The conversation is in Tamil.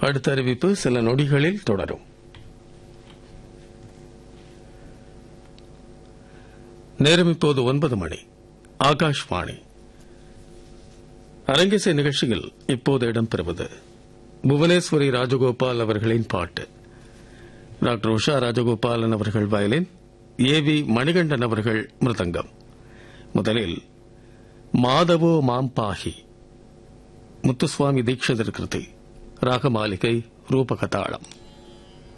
அடுத்த அறிவிப்பு சில நொடிகளில் தொடரும் நேரம் இப்போது ஒன்பது மணி ஆகாஷ்வாணி அரங்கேசை நிகழ்ச்சியில் இப்போது இடம்பெறுவது புவனேஸ்வரி ராஜகோபால் அவர்களின் பாட்டு டாக்டர் உஷா ராஜகோபாலன் அவர்கள் வயலின் ஏ வி மணிகண்டன் அவர்கள் மிருதங்கம் முதலில் மாதவோ மாம்பாகி முத்துசுவாமி தீட்சிதர் கிருதி ராகமாலிகை ரூபகதாளம்